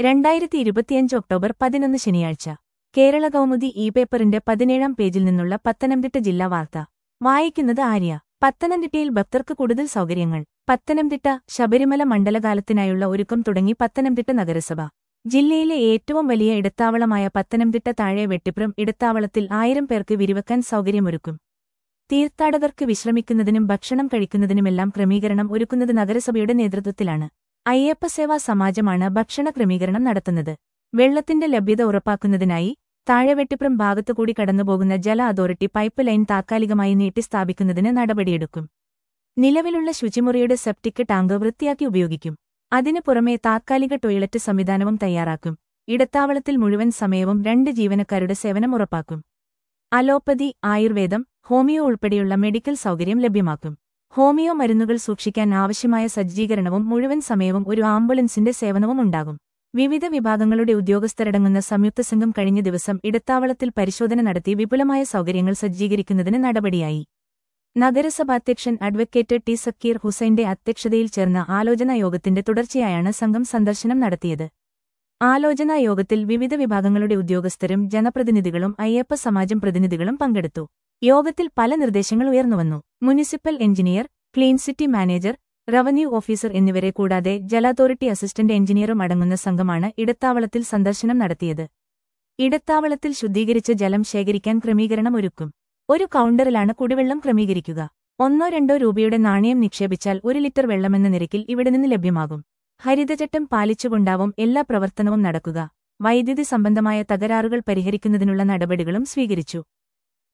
രണ്ടായിരത്തി ഇരുപത്തിയഞ്ച് ഒക്ടോബർ പതിനൊന്ന് ശനിയാഴ്ച കേരള കൗമുദി ഇ പേപ്പറിന്റെ പതിനേഴാം പേജിൽ നിന്നുള്ള പത്തനംതിട്ട ജില്ലാ വാർത്ത വായിക്കുന്നത് ആര്യ പത്തനംതിട്ടയിൽ ഭക്തർക്ക് കൂടുതൽ സൗകര്യങ്ങൾ പത്തനംതിട്ട ശബരിമല മണ്ഡലകാലത്തിനായുള്ള ഒരുക്കം തുടങ്ങി പത്തനംതിട്ട നഗരസഭ ജില്ലയിലെ ഏറ്റവും വലിയ ഇടത്താവളമായ പത്തനംതിട്ട താഴെ വെട്ടിപ്പുറം ഇടത്താവളത്തിൽ ആയിരം പേർക്ക് വിരിവെക്കാൻ സൗകര്യമൊരുക്കും തീർത്ഥാടകർക്ക് വിശ്രമിക്കുന്നതിനും ഭക്ഷണം കഴിക്കുന്നതിനുമെല്ലാം ക്രമീകരണം ഒരുക്കുന്നത് നഗരസഭയുടെ നേതൃത്വത്തിലാണ് അയ്യപ്പസേവാ സമാജമാണ് ഭക്ഷണ ക്രമീകരണം നടത്തുന്നത് വെള്ളത്തിന്റെ ലഭ്യത ഉറപ്പാക്കുന്നതിനായി താഴെവെട്ടിപ്പുറം ഭാഗത്തുകൂടി കടന്നുപോകുന്ന ജല അതോറിറ്റി പൈപ്പ് ലൈൻ താത്കാലികമായി നീട്ടി സ്ഥാപിക്കുന്നതിന് നടപടിയെടുക്കും നിലവിലുള്ള ശുചിമുറിയുടെ സെപ്റ്റിക് ടാങ്ക് വൃത്തിയാക്കി ഉപയോഗിക്കും അതിനു പുറമെ താത്കാലിക ടോയ്ലറ്റ് സംവിധാനവും തയ്യാറാക്കും ഇടത്താവളത്തിൽ മുഴുവൻ സമയവും രണ്ട് ജീവനക്കാരുടെ സേവനം ഉറപ്പാക്കും അലോപ്പതി ആയുർവേദം ഹോമിയോ ഉൾപ്പെടെയുള്ള മെഡിക്കൽ സൗകര്യം ലഭ്യമാക്കും ഹോമിയോ മരുന്നുകൾ സൂക്ഷിക്കാൻ ആവശ്യമായ സജ്ജീകരണവും മുഴുവൻ സമയവും ഒരു ആംബുലൻസിന്റെ സേവനവും ഉണ്ടാകും വിവിധ വിഭാഗങ്ങളുടെ ഉദ്യോഗസ്ഥരടങ്ങുന്ന സംയുക്ത സംഘം കഴിഞ്ഞ ദിവസം ഇടത്താവളത്തിൽ പരിശോധന നടത്തി വിപുലമായ സൗകര്യങ്ങൾ സജ്ജീകരിക്കുന്നതിന് നടപടിയായി നഗരസഭാധ്യക്ഷൻ അഡ്വക്കേറ്റ് ടി സക്കീർ ഹുസൈന്റെ അധ്യക്ഷതയിൽ ചേർന്ന ആലോചനാ യോഗത്തിന്റെ തുടർച്ചയായാണ് സംഘം സന്ദർശനം നടത്തിയത് ആലോചനാ യോഗത്തിൽ വിവിധ വിഭാഗങ്ങളുടെ ഉദ്യോഗസ്ഥരും ജനപ്രതിനിധികളും അയ്യപ്പ സമാജം പ്രതിനിധികളും പങ്കെടുത്തു യോഗത്തിൽ പല നിർദ്ദേശങ്ങൾ ഉയർന്നുവന്നു municipal engineer clean city manager revenue officer എന്നിവരെ കൂടാതെ ജല അതോറിറ്റി അസിസ്റ്റന്റ് എഞ്ചിനീയറും അടങ്ങുന്ന സംഘമാണ് ഇടത്താവളത്തിൽ സന്ദർശനം നടത്തിയത് ഇടത്താവളത്തിൽ ശുദ്ധീകരിച്ച ജലം ശേഖരിക്കാൻ ക്രമീകരണം ഒരുക്കും ഒരു കൗണ്ടറിലാണ് കുടിവെള്ളം ക്രമീകരിക്കുക ഒന്നോ രണ്ടോ രൂപയുടെ നാണയം നിക്ഷേപിച്ചാൽ ഒരു ലിറ്റർ വെള്ളമെന്ന നിരക്കിൽ ഇവിടെ നിന്ന് ലഭ്യമാകും ഹരിതചട്ടം പാലിച്ചുകൊണ്ടാവും എല്ലാ പ്രവർത്തനവും നടക്കുക വൈദ്യുതി സംബന്ധമായ തകരാറുകൾ പരിഹരിക്കുന്നതിനുള്ള നടപടികളും സ്വീകരിച്ചു